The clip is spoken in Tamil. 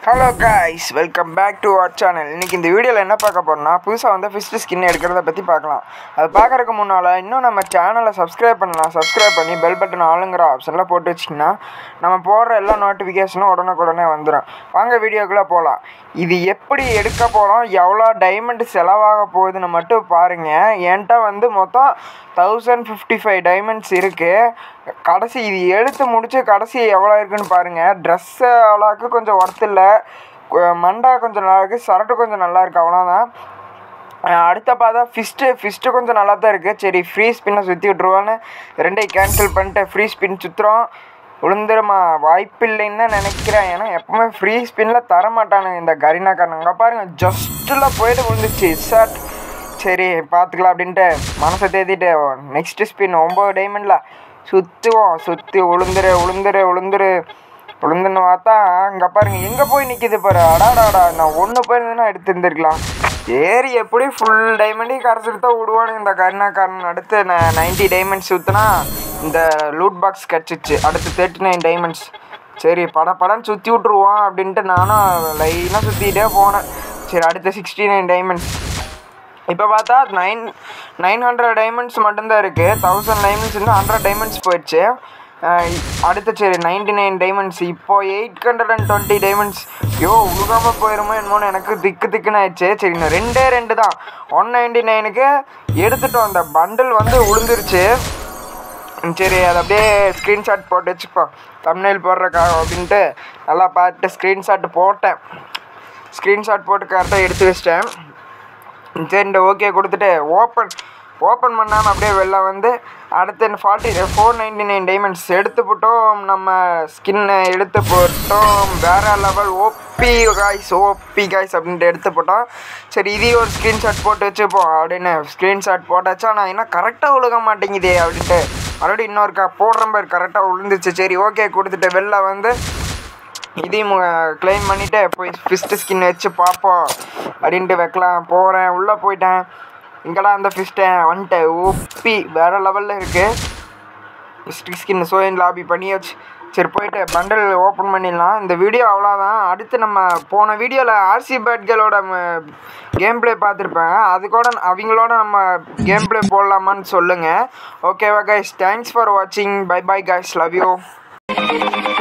hello guys welcome back to our channel இன்றைக்கி இந்த வீடியோவில் என்ன பார்க்க போகிறோம்னா புதுசாக வந்து ஃபிஸ்ட்டு ஸ்கின் எடுக்கிறத பற்றி பார்க்கலாம் அது பார்க்குறதுக்கு முன்னால் இன்னும் நம்ம சேனலை சப்ஸ்கிரைப் பண்ணலாம் சப்ஸ்கிரைப் பண்ணி பெல் பட்டன் ஆளுங்கிற ஆப்ஷனில் போட்டு வச்சிங்கன்னா நம்ம போடுற எல்லா நோட்டிஃபிகேஷனும் உடனுக்குடனே வந்துடும் வாங்க வீடியோக்குள்ளே போகலாம் இது எப்படி எடுக்க போகிறோம் எவ்வளோ டைமண்ட் செலவாக போகுதுன்னு மட்டும் பாருங்கள் என்கிட்ட வந்து மொத்தம் தௌசண்ட் ஃபிஃப்டி ஃபைவ் டைமண்ட்ஸ் இருக்குது கடைசி இது எடுத்து முடிச்சு கடைசி எவ்வளோ இருக்குன்னு பாருங்கள் ட்ரெஸ்ஸு அவ்வளோக்கு கொஞ்சம் ஒர்த் இல்லை மண்டா கொஞ்சம் நல்லா இருக்குது சரட்டு கொஞ்சம் நல்லா இருக்குது அவ்வளோதான் அஹ் அடுத்த பார்த்தா ஃபிஸ்ட்டு ஃபிஸ்ட்டு கொஞ்சம் நல்லா தான் இருக்குது சரி ஃப்ரீ ஸ்பின்னை சுற்றி விட்ருவான்னு ரெண்டையும் கேன்சல் பண்ணிட்டு ஃப்ரீ ஸ்பின் சுற்றுறோம் விழுந்துருமா வாய்ப்பு இல்லைன்னு தான் நினைக்கிறேன் ஏன்னா எப்பவுமே ஃப்ரீ ஸ்பின்னில் தர மாட்டானுங்க இந்த கரீனாக்காரனுங்க பாருங்கள் ஜஸ்ட்டில் போயிட்டு விழுந்துச்சு ஷர்ட் சரி பார்த்துக்கலாம் அப்படின்ட்டு மனசை தேத்திட்டு நெக்ஸ்ட் ஸ்பின் ஒம்பது டைமண்டில் சுற்றுவோம் சுற்றி உளுந்துரு உளுந்துரு உளுந்துரு உளுந்துன்னு பார்த்தா இங்கே பாருங்க எங்கே போய் நிற்கிது பாரு அடாடாடா நான் ஒன்று போயிருந்தேன்னா எடுத்து இருந்திருக்கலாம் ஏறி எப்படி ஃபுல் டைமண்டையும் கரைச்சிட்டு தான் விடுவானுங்க இந்த கருணாக்காரன் அடுத்து நான் நைன்ட்டி டைமண்ட்ஸ் ஊற்றுனா இந்த லூட் பாக்ஸ் கிடச்சிச்சு அடுத்து தேர்ட்டி நைன் டைமண்ட்ஸ் சரி பட படன்னு சுற்றி விட்ருவோம் அப்படின்ட்டு நானும் லைனாக சுற்றிக்கிட்டே போனேன் சரி அடுத்து சிக்ஸ்டி நைன் டைமண்ட்ஸ் இப்போ பார்த்தா நைன் நைன் ஹண்ட்ரட் டைமண்ட்ஸ் மட்டும்தான் இருக்குது தௌசண்ட் டைமண்ட்ஸ் இருந்து ஹண்ட்ரட் டைமண்ட்ஸ் போயிடுச்சு அஹ் அடுத்து சரி நைன்டி நைன் டைமண்ட்ஸ் இப்போ eight hundred and twenty diamonds யோ உழுகாமல் போயிருமோ என்னமோன்னு எனக்கு திக்கு திக்குன்னு ஆயிடுச்சு சரி இன்னும் ரெண்டே ரெண்டு தான் ஒன் நைன்டி நைனுக்கு எடுத்துட்டோம் அந்த பண்டில் வந்து உளுந்துருச்சு ம், சரி அதை அப்படியே ஸ்க்ரீன்ஷாட் போட்டு வச்சுப்போ தம்னைல் போடுறக்காக அப்படின்ட்டு நல்லா பார்த்துட்டு ஸ்க்ரீன்ஷாட் போட்டேன் ஸ்க்ரீன்ஷாட் போட்டு கரெக்டாக எடுத்து வச்சிட்டேன் சரி ஓகே கொடுத்துட்டு ஓப்பன் ஓப்பன் பண்ணாமல் அப்படியே வெளில வந்து அடுத்து forty four ninety nine diamonds எடுத்து போட்டோம் நம்ம ஸ்கின்னை எடுத்து போட்டோம் வேற level OP guys OP guys அப்படின்ட்டு எடுத்து போட்டோம் சரி இதையும் ஒரு ஸ்க்ரீன்ஷாட் போட்டு வச்சுப்போம் அப்படின்னு ஸ்க்ரீன்ஷாட் போட்டாச்சா நான் என்ன கரெக்டாக விழுக மாட்டேங்குதே அப்படின்ட்டு மறுபடியும் இன்னொருக்கா போடுற மாதிரி கரெக்டாக விழுந்துச்சு சரி ஓகே கொடுத்துட்டு வெளில வந்து இதையும் க்ளைம் பண்ணிவிட்டு போய் ஃபிஸ்ட்டு ஸ்கின் வச்சு பார்ப்போம் அப்படின்ட்டு வைக்கலாம் போகிறேன் உள்ளே போயிட்டேன் இங்கடா அந்த ஃபிஸ்ட்டை வந்துட்டேன் ஒப்பி வேறு லெவலில் இருக்குது ஃபிஸ்ட் ஸ்கின் சோயன் லாபி பண்ணியாச்சு சரி போயிட்டு பண்டல் ஓப்பன் பண்ணிடலாம் இந்த வீடியோ அவ்வளோதான் அடுத்து நம்ம போன வீடியோவில் ஆர்சி பேட்களோட கேம் ப்ளே பார்த்துருப்பேன் அது கூட அவங்களோட நம்ம கேம் ப்ளே போடலாமான்னு சொல்லுங்கள் ஓகேவா கைஸ் தேங்க்ஸ் ஃபார் வாட்சிங் bye bye guys love you